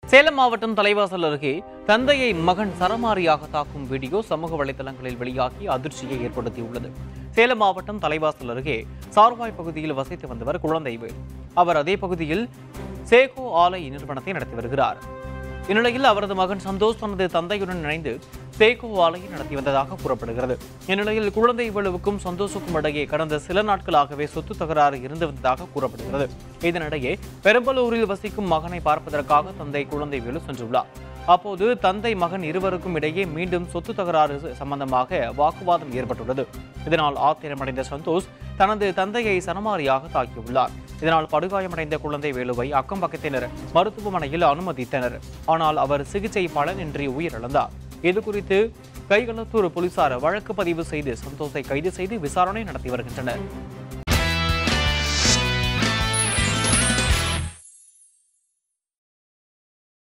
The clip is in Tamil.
சேலம் மாவட்டம் தலைவாசல் அருகே தந்தையை மகன் சரமாரியாக தாக்கும் வீடியோ சமூக வலைதளங்களில் வெளியாகி அதிர்ச்சியை ஏற்படுத்தியுள்ளது சேலம் மாவட்டம் தலைவாசல் அருகே சார்வாய் பகுதியில் வசித்து வந்தவர் குழந்தைவேல் அவர் அதே பகுதியில் சேகோ ஆலை நிறுவனத்தை நடத்தி வருகிறார் இந்நிலையில் அவரது மகன் சந்தோஷ் தனது தந்தையுடன் இணைந்து சேகோ ஆலையை நடத்தி வந்ததாக கூறப்படுகிறது இந்நிலையில் குழந்தை வேலுவுக்கும் சந்தோஷுக்கும் இடையே கடந்த சில நாட்களாகவே சொத்து தகராறு இருந்து வந்ததாக கூறப்படுகிறது இதனிடையே பெரம்பலூரில் வசிக்கும் மகனை பார்ப்பதற்காக தந்தை குழந்தை வேலு சென்றுள்ளார் அப்போது தந்தை மகன் இருவருக்கும் இடையே மீண்டும் சொத்து தகராறு சம்பந்தமாக வாக்குவாதம் ஏற்பட்டுள்ளது இதனால் ஆத்திரமடைந்த சந்தோஷ் தனது தந்தையை சரமாரியாக தாக்கியுள்ளார் இதனால் படுகாயமடைந்த குழந்தை வேலுவை அக்கம் பக்கத்தினர் மருத்துவமனையில் அனுமதித்தனர் ஆனால் அவர் சிகிச்சை பலனின்றி உயிரிழந்தார் இது குறித்து கைகளத்தூர் போலீசார் வழக்கு பதிவு செய்து சந்தோஷை கைது செய்து விசாரணை நடத்தி வருகின்றனர்